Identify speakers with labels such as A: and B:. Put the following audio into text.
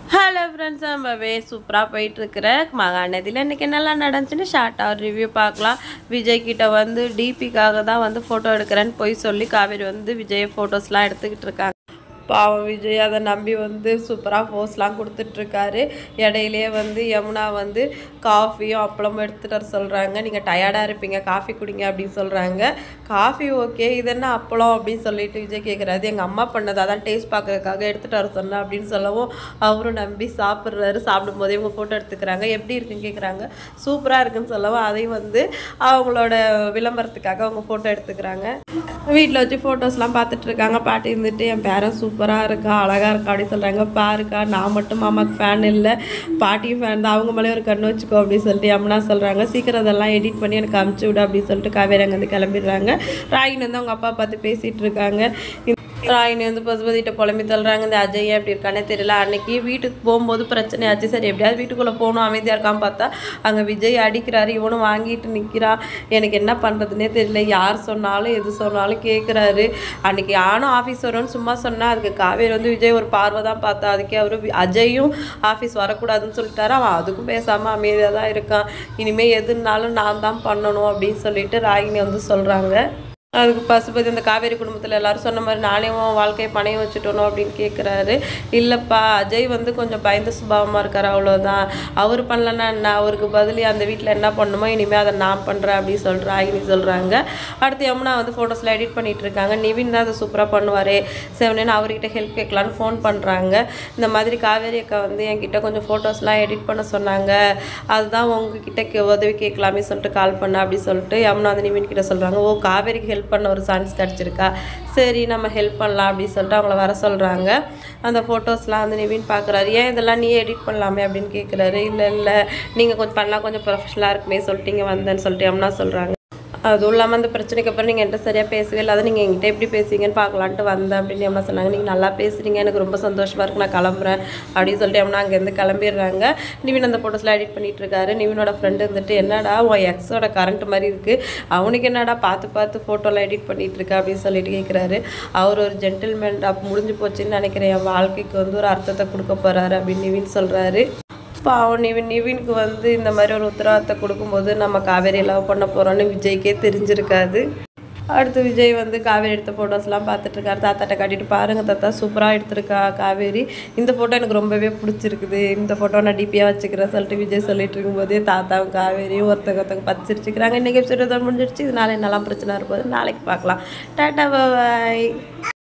A: hello friends ரொம்பவே சூப்பராக போயிட்டுருக்குற மகாநதியில் இன்றைக்கி என்னெல்லாம் நடந்துச்சுன்னு ஷார்ட்டாக ஒரு ரிவ்யூ பார்க்கலாம் விஜய் கிட்ட வந்து டிபிக்காக தான் வந்து ஃபோட்டோ எடுக்கிறேன்னு போய் சொல்லி காவேரி வந்து விஜய் ஃபோட்டோஸ்லாம் எடுத்துக்கிட்டு இருக்காங்க பாவம் விஜய் அதை நம்பி வந்து சூப்பராக போஸ்லாம் கொடுத்துட்ருக்காரு இடையிலேயே வந்து யமுனா வந்து காஃபியும் அப்பளமும் எடுத்துகிட்டு வர சொல்கிறாங்க நீங்கள் டயர்டாக இருப்பீங்க காஃபி குடிங்க அப்படின்னு சொல்கிறாங்க காஃபி ஓகே இது என்ன அப்பளம் அப்படின்னு சொல்லிட்டு விஜய் கேட்குறாரு எங்கள் அம்மா பண்ணது அதான் டேஸ்ட் பார்க்கறதுக்காக எடுத்துகிட்டு வர சொன்னேன் அப்படின்னு சொல்லவும் அவரும் நம்பி சாப்பிட்றாரு சாப்பிடும் போதே இவங்க ஃபோட்டோ எடுத்துக்கிறாங்க எப்படி இருக்குன்னு கேட்குறாங்க சூப்பராக இருக்குன்னு சொல்லவும் அதையும் வந்து அவங்களோட விளம்பரத்துக்காக அவங்க ஃபோட்டோ எடுத்துக்கிறாங்க வீட்டில் வச்சு ஃபோட்டோஸ்லாம் பார்த்துட்டு இருக்காங்க பாட்டி இருந்துட்டு என் பேரன் சூப்பராக இருக்கா அழகாக இருக்கா அப்படின்னு சொல்கிறாங்க பாருக்கா நான் மட்டும் மாமாக்கு ஃபேன் இல்லை பாட்டியும் ஃபேன் தான் அவங்க மேலே ஒரு கண்ணு வச்சுக்கோ அப்படின்னு சொல்லிட்டு அம்மனா சொல்கிறாங்க சீக்கிரம் அதெல்லாம் எடிட் பண்ணி எனக்கு அமுச்சு விடு அப்படின்னு சொல்லிட்டு காவேரி அங்கேருந்து கிளம்பிடுறாங்க ராகினி வந்து அவங்க அப்பா பார்த்து பேசிகிட்டு இருக்காங்க ராயினி வந்து பசுபதிட்ட புலம்பி தள்ளுறாங்க இந்த அஜய் எப்படி இருக்கானே தெரியல அன்னைக்கு வீட்டுக்கு போகும்போது பிரச்சனை ஆச்சு சரி எப்படியாவது வீட்டுக்குள்ளே போகணும் அமைதியாக இருக்கான்னு பார்த்தா அங்கே விஜய் அடிக்கிறாரு இவனும் வாங்கிட்டு நிற்கிறான் எனக்கு என்ன பண்ணுறதுனே தெரியல யார் சொன்னாலும் எது சொன்னாலும் கேட்குறாரு அன்னைக்கு ஆனும் ஆஃபீஸ் வரும்னு சும்மா சொன்னா அதுக்கு காவேரி வந்து விஜய் ஒரு பார்வை தான் பார்த்தா அதுக்கே அவரு அஜயும் ஆஃபீஸ் வரக்கூடாதுன்னு சொல்லிட்டாரு அவன் அதுக்கும் பேசாமல் அமைதியாக தான் இருக்கான் இனிமேல் எதுனாலும் நான் தான் பண்ணணும் அப்படின்னு சொல்லிட்டு ராகினி வந்து சொல்கிறாங்க அதுக்கு பசுபதி அந்த காவேரி குடும்பத்தில் எல்லாரும் சொன்ன மாதிரி நானே உன் வாழ்க்கையை பணையம் வச்சுட்டணும் அப்படின்னு கேட்குறாரு இல்லைப்பா அஜய் வந்து கொஞ்சம் பயந்த சுபாவமாக இருக்கார் அவ்வளோதான் அவர் பண்ணலன்னா என்ன அவருக்கு பதில் அந்த வீட்டில் என்ன பண்ணுமோ இனிமேல் அதை நான் பண்ணுறேன் அப்படின்னு சொல்கிற ஆகினி சொல்கிறாங்க அடுத்து யமுனா வந்து ஃபோட்டோஸில் எடிட் பண்ணிட்டு இருக்காங்க நிவின் தான் அதை சூப்பராக பண்ணுவார் செவனேன்னு அவர்கிட்ட ஹெல்ப் கேட்கலான்னு ஃபோன் பண்ணுறாங்க இந்த மாதிரி காவேரி அக்கா வந்து என்கிட்ட கொஞ்சம் ஃபோட்டோஸ்லாம் எடிட் பண்ண சொன்னாங்க அதுதான் உங்ககிட்ட கே- உதவி கேட்கலாமே சொல்லிட்டு கால் பண்ண அப்படி சொல்லிட்டு யமுனா வந்து நிவின் கிட்ட சொல்கிறாங்க ஓ காவேரிக்கு ஹெல்ப் பண்ண ஒரு சான்ஸ் கிடச்சிருக்கா சரி நம்ம ஹெல்ப் பண்ணலாம் அப்படின்னு சொல்லிட்டு அவங்கள வர சொல்கிறாங்க அந்த ஃபோட்டோஸ்லாம் வந்து நிவின் பார்க்குறாரு ஏன் இதெல்லாம் நீ எடிட் பண்ணலாமே அப்படின்னு கேட்குறாரு இல்லை இல்லை நீங்கள் கொஞ்சம் பண்ணலாம் கொஞ்சம் ப்ரொஃபஷனலாக இருக்குமே சொல்லிட்டு இங்கே வந்தேன்னு சொல்லிட்டு யமுனா சொல்கிறாங்க அதுவும் இல்லாமல் அந்த பிரச்சனைக்கு அப்புறம் நீங்கள் என்கிட்ட சரியாக பேசவே இல்லாத நீங்கள் என்கிட்ட எப்படி பேசுவீங்கன்னு பார்க்கலான்ட்டு வந்தேன் அப்படின்னு எம்னா சொன்னாங்க நீங்கள் நல்லா பேசுகிறீங்க எனக்கு ரொம்ப சந்தோஷமாக இருக்கு நான் கிளம்புறேன் அப்படின்னு சொல்லிட்டு எம்னா அங்கேருந்து கிளம்பிடுறாங்க நிவின் அந்த ஃபோட்டோஸ்லாம் எடிட் பண்ணிட்டு இருக்காரு நிவினோட ஃப்ரெண்டு இருந்துட்டு என்னடா உன் எக்ஸோட கரண்ட் மாதிரி இருக்குது அவனுக்கு என்னடா பார்த்து பார்த்து ஃபோட்டோலாம் எடிட் பண்ணிட்டு இருக்க அப்படின்னு சொல்லிட்டு கேட்குறாரு அவர் ஒரு ஜென்டில்மேன் அப்போ முடிஞ்சு போச்சுன்னு நினைக்கிறேன் என் வாழ்க்கைக்கு வந்து ஒரு அர்த்தத்தை கொடுக்க போகிறாரு அப்படின்னு நிவின் சொல்கிறாரு பாவம் நிவின் நிவினுக்கு வந்து இந்த மாதிரி ஒரு உத்தரவாதத்தை கொடுக்கும்போது நம்ம காவேரி லவ் பண்ண போகிறோன்னு விஜய்க்கே தெரிஞ்சிருக்காது அடுத்து விஜய் வந்து காவேரி எடுத்த ஃபோட்டோஸ்லாம் பார்த்துட்டு இருக்காரு தாத்தாட்ட காட்டிட்டு பாருங்க தாத்தா சூப்பராக எடுத்திருக்கா காவேரி இந்த ஃபோட்டோ எனக்கு ரொம்பவே பிடிச்சிருக்குது இந்த ஃபோட்டோ நான் டிபியாக வச்சுக்கிறேன் சொல்லிட்டு விஜய் சொல்லிட்டு இருக்கும்போதே தாத்தாவும் காவேரியும் ஒருத்தங்க ஒருத்தங்க பத்து சிரிச்சுக்கிறாங்க இன்றைக்கி எபிசோட் முடிஞ்சிருச்சு இதனால என்னெல்லாம் பிரச்சனை இருப்போது நாளைக்கு பார்க்கலாம் டாட்டா பாய்